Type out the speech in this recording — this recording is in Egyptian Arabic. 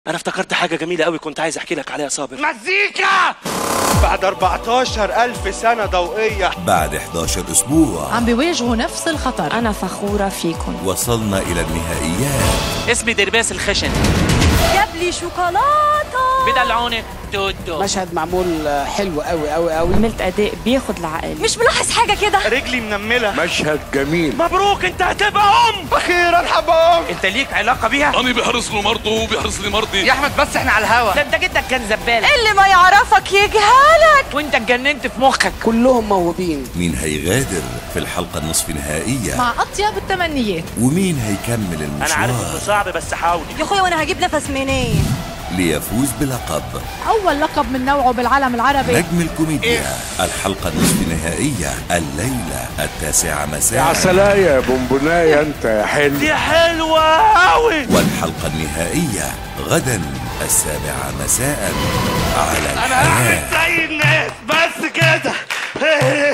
انا افتكرت حاجه جميله قوي كنت عايز احكي لك عليها صابر مزيكا بعد 14 ألف سنة ضوئية بعد 11 أسبوع عم بيواجهوا نفس الخطر أنا فخورة فيكم وصلنا إلى النهائيات اسمي درباس الخشن جاب لي شوكولاتة بدلعوني دودو مشهد معمول حلو قوي قوي قوي عملت أداء بياخد العقل مش ملاحظ حاجة كده رجلي منملة مشهد جميل مبروك انت هتبقى ام أخيرا حبام انت ليك علاقه بيها أنا بيحرص له مرضه وبيحرص لي مرضي يا أحمد بس إحنا على الهوا ده انت جدك كان زباله اللي ما يعرفك يجهلك وانت اتجننت في مخك كلهم موهوبين مين هيغادر في الحلقة النصف نهائية مع أطيب التمنيات ومين هيكمل انا عارف انه المشوار صعب بس حاول يا أخويا وأنا هجيب نفس منين ليفوز بلقب أول لقب من نوعه بالعالم العربي نجم الكوميديا الحلقة النصف نهائية الليلة التاسعة يا مساء عسلاية يا بونبوناية انت يا حلو دي حلوه قوي والحلقة النهائية غدا السابعة مساء على أنا هعمل الحياة زي الناس بس كده